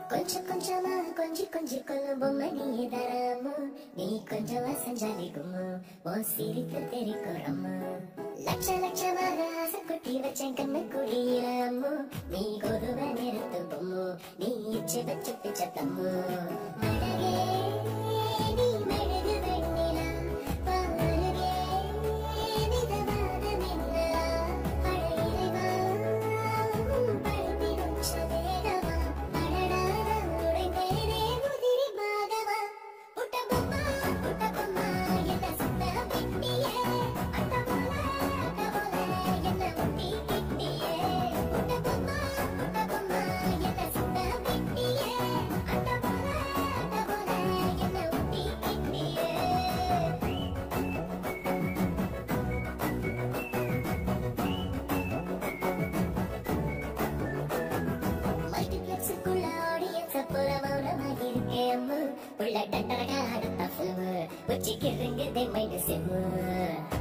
கொஞ்சம் கொஞ்சமா கொஞ்சி கொஞ்சி கொல்லும் பொம்மை நீ தரமோ நீ கொஞ்சம் வசஞ்சாலி கும்மு உன் சிரிப்பு தெரிக்கும் ரம்மு லட்ச லட்சமாக ஆசை குட்டி வச்சேன் கண்ணு குடியில அம்மு நீ கொருவ நிறுத்து பொம்மு நீ இச்சு வச்சு பிச்ச தம்மு அழகே நீ மெழுகு வெண்ணிலா பாருகே மிதவாத மின்னலா அழகிறைவா பழுப்பிடும் சதேகமா அடடாடா உடைந்தேனே முதிரி பாகமா புட்ட பொம்மா புட்ட பொம்மா என்ன சுத்த பிட்டியே அட்ட போல அட்ட போல என்ன முட்டி கிட்டியே புட்ட பொம்மா புட்ட பொம்மா என்ன சுத்த பிட்டியே அட்ட போல அட்ட போல என்ன முட்டி கிட்டியே மல்டிப்ளெக்ஸுக்குள்ள ஆடியன்ஸ் போல மௌனமாக இருக்கேன் அம்மு உள்ள டண்டரக அடுத்த ஃபில்மு உச்சிக்கு ரிங்குதே மைண்டு செம்மு